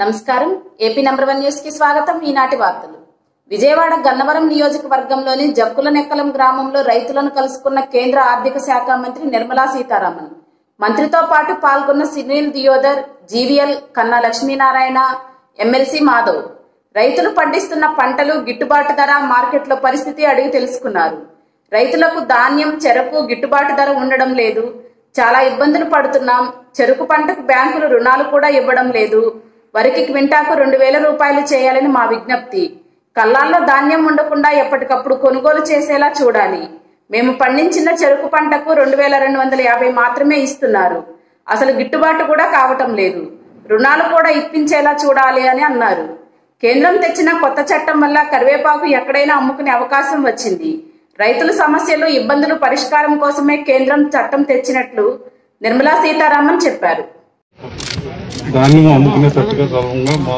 నమస్కారం AP number one news కి స్వాగతం ఈనాటి వార్తలు విజయవాడ గన్నవరం నియోజకవర్గంలోని జక్కుల నెక్కలం గ్రామంలో రైతులను కలుసుకున్న కేంద్ర ఆర్థిక శాఖ మంత్రి నిర్మలా సీతారామన్ మంత్రితో పాటు పాల్గొన్న సునీల్ దియోదర్ జీవీఎల్ కన్నా లక్ష్మీనారాయణ ఎమ్మెల్సీ మాధవ్ రైతులు పండిస్తున్న పంటలు గిట్టుబాటు ధర మార్కెట్లో పరిస్థితి అడిగి తెలుసుకున్నారు రైతులకు ధాన్యం చెరకు గిట్టుబాటు ధర ఉండడం లేదు చాలా ఇబ్బందులు పడుతున్నాం చెరుకు పంటకు బ్యాంకులు రుణాలు కూడా ఇవ్వడం లేదు వరికి క్వింటాకు రెండు వేల రూపాయలు చేయాలని మా విజ్ఞప్తి కల్లాల్లో ధాన్యం ఉండకుండా ఎప్పటికప్పుడు కొనుగోలు చేసేలా చూడాలి మేము పండించిన చెరుకు పంటకు రెండు వేల రెండు వందల యాభై మాత్రమే ఇస్తున్నారు అసలు గిట్టుబాటు కూడా కావటం లేదు రుణాలు కూడా ఇప్పించేలా చూడాలి అని అన్నారు కేంద్రం తెచ్చిన కొత్త చట్టం వల్ల కరివేపాకు ఎక్కడైనా అమ్ముకునే అవకాశం వచ్చింది రైతుల సమస్యలు ఇబ్బందులు పరిష్కారం కోసమే కేంద్రం చట్టం తెచ్చినట్లు నిర్మలా సీతారామన్ చెప్పారు ధాన్యం అమ్ముకునే తట్టుగా సర్వంగా మా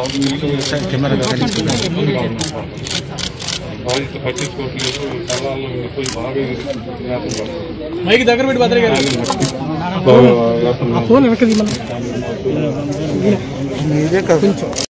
బాధిత పట్టించుకోవట్లేదు కళాల్లో వెళ్ళిపోయి బాగా వ్యాసం పడుతుంది. మైక్ దగ్గర పెట్టి భద్ర గారు బాగా వ్యాసం ఫోన్ వెనక్కి తీయమని. ఇదే కదా